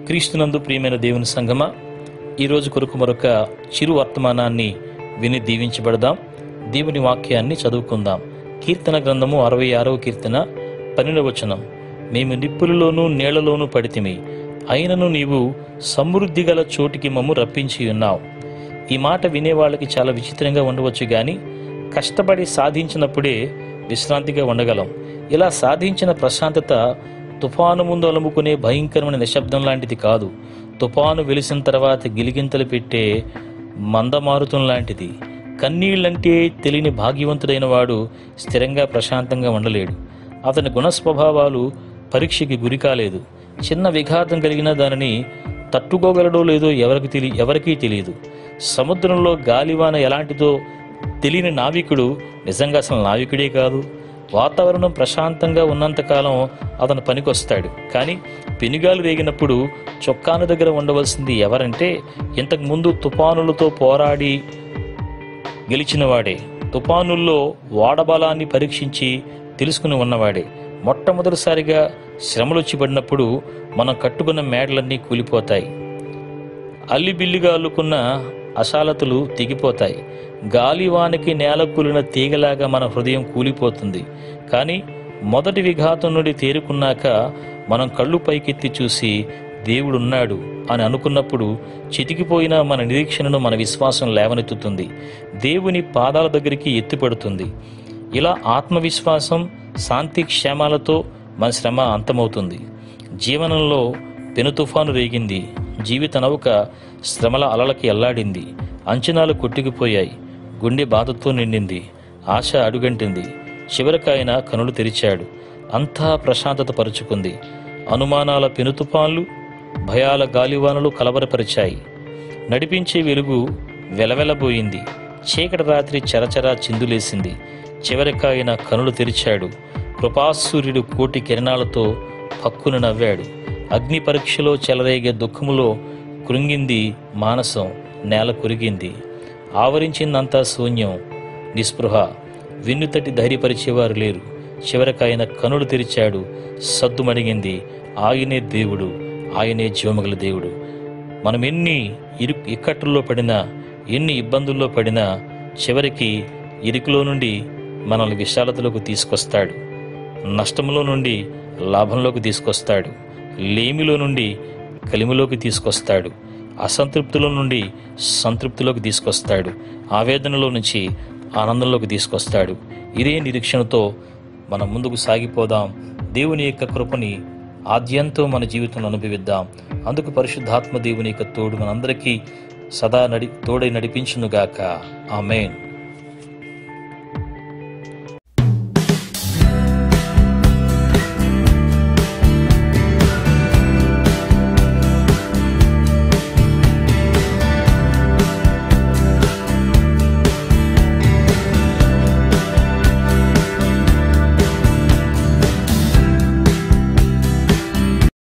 క్రీస్తునందు ప్రియమైన దేవుని సంగమ ఈరోజు కొరకు మరొక చిరు వర్తమానాన్ని విని దీవించబడదాం దేవుని వాక్యాన్ని చదువుకుందాం కీర్తన గ్రంథము అరవై ఆరవ కీర్తన పన్నెండవ వచనం మేము నిప్పులలోనూ నీళ్లలోనూ పడితిమి అయినను నీవు సమృద్ధి గల చోటికి మమ్ము రప్పించి ఉన్నావు ఈ మాట వినే వాళ్ళకి చాలా విచిత్రంగా ఉండవచ్చు కానీ కష్టపడి సాధించినప్పుడే విశ్రాంతిగా ఉండగలం ఇలా సాధించిన ప్రశాంతత తుఫాను ముందు అలుముకునే భయంకరమైన నిశ్శబ్దం లాంటిది కాదు తుఫాను వెలిసిన తర్వాత గిలిగింతలు పెట్టే మందమారుతం లాంటిది కన్నీళ్ళంటే తెలియని భాగ్యవంతుడైన వాడు స్థిరంగా ప్రశాంతంగా ఉండలేడు అతని గుణ స్వభావాలు పరీక్షకి గురి కాలేదు చిన్న విఘాతం కలిగిన దానిని తట్టుకోగలడో లేదో ఎవరికి తెలి ఎవరికీ తెలియదు సముద్రంలో గాలివాన ఎలాంటిదో తెలియని నావికుడు నిజంగా అసలు నావికుడే కాదు వాతావరణం ప్రశాంతంగా ఉన్నంతకాలం అతను పనికొస్తాడు కానీ పెనుగాలు వేగినప్పుడు చొక్కాను దగ్గర ఉండవలసింది ఎవరంటే ఇంతకు ముందు తుఫానులతో పోరాడి గెలిచినవాడే తుఫానుల్లో వాడబలాన్ని పరీక్షించి తెలుసుకుని ఉన్నవాడే మొట్టమొదటిసారిగా శ్రమలు వచ్చి పడినప్పుడు మనం కట్టుకున్న మేడలన్నీ కూలిపోతాయి అల్లిబిల్లిగా అల్లుకున్న అశాలతలు తెగిపోతాయి గాలివానికి నేల కూలిన తీగలాగా మన హృదయం కూలిపోతుంది కానీ మొదటి విఘాతం నుండి తేరుకున్నాక మనం కళ్ళు పైకెత్తి చూసి దేవుడున్నాడు అని అనుకున్నప్పుడు చితికిపోయిన మన నిరీక్షణను మన విశ్వాసం లేవనెత్తుతుంది దేవుని పాదాల దగ్గరికి ఎత్తిపడుతుంది ఇలా ఆత్మవిశ్వాసం శాంతి క్షేమాలతో మన శ్రమ అంతమవుతుంది జీవనంలో పెను తుఫాను రేగింది జీవిత నౌక శ్రమల అలలకి అల్లాడింది అంచనాలు కొట్టుకుపోయాయి గుండె బాధతో నిండింది ఆశ అడుగంటింది చివరికాయన కనులు తెరిచాడు అంతా ప్రశాంతత పరుచుకుంది అనుమానాల పెను తుఫాన్లు భయాల గాలివానలు కలవరపరిచాయి నడిపించే వెలుగు వెలవెలబోయింది చీకటి రాత్రి చరచరా చిందులేసింది చివరికాయన కనులు తెరిచాడు కృపాసూర్యుడు కోటి కిరణాలతో పక్కున నవ్వాడు అగ్ని పరీక్షలో చెలరేగే దుఃఖములో కృంగింది మానసం నేల కురిగింది ఆవరించిందంతా శూన్యం నిస్పృహ వెన్నుతట్టి ధైర్యపరిచేవారు లేరు చివరికాయన కనులు తెరిచాడు సద్దుమడిగింది ఆయనే దేవుడు ఆయనే జీవమగల దేవుడు మనం ఎన్ని ఇరు ఇక్కట్టుల్లో పడినా ఎన్ని ఇబ్బందుల్లో పడినా చివరికి ఇరుకులో నుండి మనల్ని విశాలతలోకి తీసుకొస్తాడు నష్టంలో నుండి లాభంలోకి తీసుకొస్తాడు లేమిలో నుండి కలిమిలోకి తీసుకొస్తాడు అసంతృప్తిలో నుండి సంతృప్తిలోకి తీసుకొస్తాడు ఆవేదనలో నుంచి ఆనందంలోకి తీసుకొస్తాడు ఇదే నిరీక్షణతో మనం ముందుకు సాగిపోదాం దేవుని యొక్క కృపని ఆద్యంతో మన జీవితంలో అనుభవిద్దాం అందుకు పరిశుద్ధాత్మ దేవుని యొక్క తోడు మనందరికీ సదా నడి తోడై నడిపించునుగాక ఆమెన్